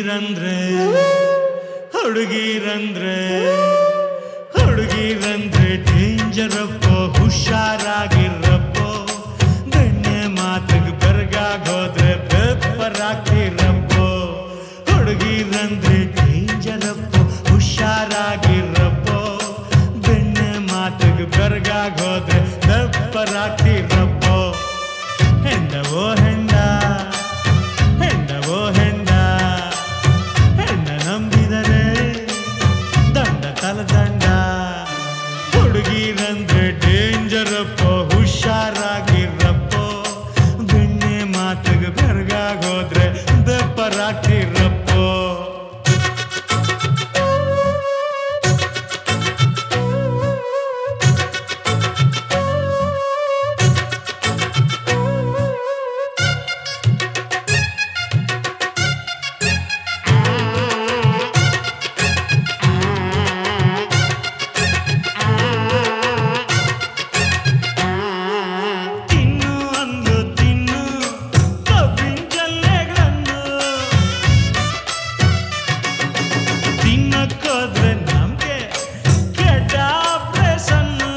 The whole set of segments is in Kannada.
ಹುಡುಗಿರಂದ್ರೆ ಹುಡುಗಿರಂದ್ರೆ ಹುಡುಗಿರಂದ್ರೆ ಡೇಂಜರಪ್ಪ ಹುಷಾರಾಗಿರಪ್ಪ ಬೆಣ್ಣೆ ಮಾತಿಗೆ ಬೆರಗಾಗೋದ್ರೆ ಬೆಪ್ಪರಾಗ್ತಿರಪ್ಪ ಹುಡುಗಿರಂದ್ರೆ ಡೇಂಜರಪ್ಪ ಹುಷಾರಾಗಿರಪ್ಪ ಬೆಣ್ಣೆ ಮಾತಿಗೆ ಬೆರಗಾಗೋದ್ರೆ ಬೆಪ್ಪರಾಗ್ತಿರಪ್ಪ ಹೆಂಡವೋ ಹೆಂಡ ಹೆಂಡವೋ ಹೆಂಡ ಹೆಂಡ ನಂಬಿದರೆ ದಂಡ ತಲದಂಡ ಹುಡುಗಿರಂದ್ರೆ ಡೇಂಜರಪ್ಪ ಹುಷಾರಾಗಿರಪ್ಪ ಬೆಣ್ಣೆ ಮಾತಿಗೆ ಬೆರಗಾಗೋದ್ರೆ ಬೆಪ್ಪರಾಗ್ತಿರಪ್ಪ ತಿನ್ನು ಅಂದು ತಿನ್ನು ಕಬ್ಬಿನ ಜಲ್ಲೆಗಳನ್ನು ತಿನ್ನಕ್ಕೋದ್ರೆ ನಮ್ಗೆ ಕೆಟ್ಟ ಆಪ್ರೇಷನ್ನು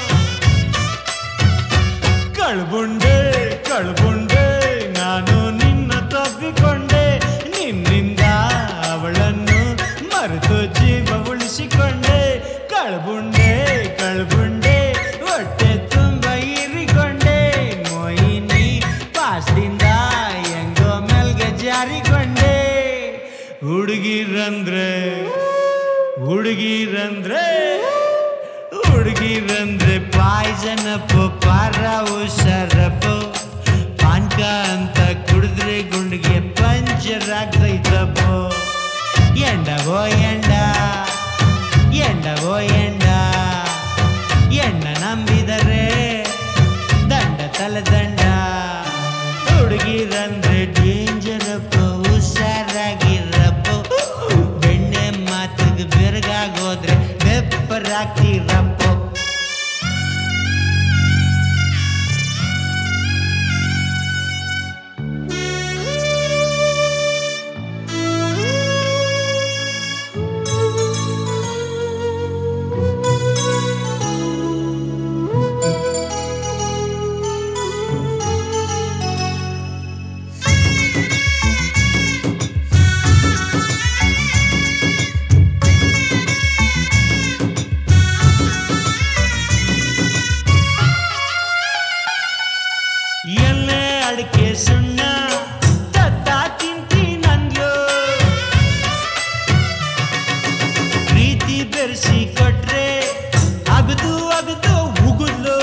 ಕಳ್ಬುಂಡೆ ಕಳ್ಬುಂಡೆ ನಾನು ನಿನ್ನ ತಪ್ಪಿಕೊಂಡೆ ನಿನ್ನಿಂದ ಅವಳನ್ನು ಮರೆತು ಜೀವ ಉಳಿಸಿಕೊಂಡೆ ಕಳ್ಬುಂಡೆ ಕಳ್ಬುಂಡೆ ಹೊಟ್ಟೆ ತುಂಬ ಇರಿಕೊಂಡೆ ಮೊಯಿನಿ ಪಾಸ್ದಿಂದ ಹೆಂಗೋ ಮೆಲ್ಗೆ ಜಾರಿಕೊಂಡೆ ಹುಡುಗಿರಂದ್ರೆ ಹುಡುಗಿರಂದ್ರೆ ಹುಡುಗಿರಂದ್ರೆ ಪಾಯ್ಸನಪ್ಪ ಪಾರ ಹುಷಾರಪ್ಪ ಪಾನ್ಕ ಅಂತ ಕುಡಿದ್ರೆ ಗುಂಡಿಗೆ ಪಂಚರ್ ಆಗ್ತೈತಪ್ಪ ಎಂಡವೋ ಎಂಡ ಎಂಡವೋ ಎಂಡ ಎಣ್ಣ ನಂಬಿದರೆ ದಂಡ ತಲೆದಂಡ ಹುಡುಗಿರಂದ್ರೆ ಡೇಂಜರಪ್ಪ ಹುಷಾರಾಗಿರಪ್ಪ ಬೆಣ್ಣೆ ಮಾತಿಗೆ ಬೆರಗಾಗೋದ್ರೆ ಬೆಪ್ಪರಾಗ್ತಿರಪ್ಪ ಎಲ್ಲೇ ಅಡಿಕೆ ಸುಣ್ಣ ತತ್ತ ತಿಂತೀನಂದ್ಲು ಪ್ರೀತಿ ಬೆರೆಸಿ ಕೊಟ್ರೆ ಅಗದು ಅಗದು ಉಗುದ್ಲು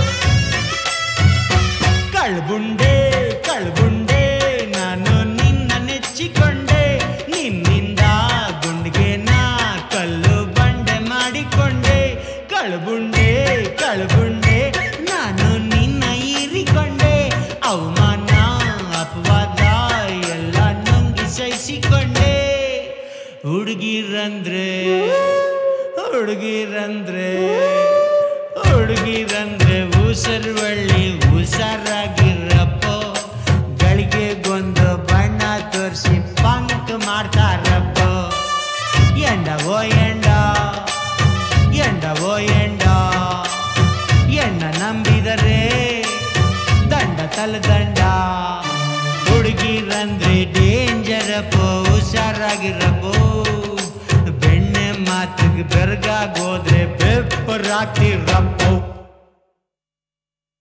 ಕಳ್ಬುಂಡೆ ಕಳ್ಬುಂಡೆ ನಾನು ನಿನ್ನ ನೆಚ್ಚಿಕೊಂಡೆ ನಿನ್ನಿಂದ ಗುಂಡಿಗೆ ನಾ ಕಲ್ಲು ಬಂಡೆ ಮಾಡಿಕೊಂಡೆ ಕಳ್ಬುಂಡೆ ಕಳ್ಬುಂಡೆ ನಾನು ನಿನ್ನ ಹೀರಿಕೊಂಡೆ ಅವಮಾನ ಅಪವಾದ ಎಲ್ಲ ನುಂಗಿ ಸಹಿಸಿಕೊಂಡೆ ಹುಡುಗಿರಂದ್ರೆ ಹುಡುಗಿರಂದ್ರೆ ಹುಡುಗಿರಂದ್ರೆ ಉಸರ್ವಳ್ಳಿ ಹುಷಾರಾಗಿರಪ್ಪ ಗಳಿಗೆಗೊಂದು ಬಣ್ಣ ತೋರಿಸಿ ಪಂಕ್ ಮಾಡ್ತಾರಪ್ಪ ಎಂಡವೋ ಎಂಡ ಎಂಡವೋ ಎಂಡ ಎಣ್ಣ ನಂಬಿದರೆ ದಂಡ ತಲೆದಂಡ ಹುಡುಗಿರಂದ್ರೆ ಡೇಂಜರಪ್ಪ ಹುಷಾರಾಗಿರಪ್ಪ ಬೆಣ್ಣೆ ಮಾತಿಗೆ ಬೆರಗಾಗೋದ್ರೆ ಬೆಪ್ಪರಾಗ್ತಿರಪ್ಪ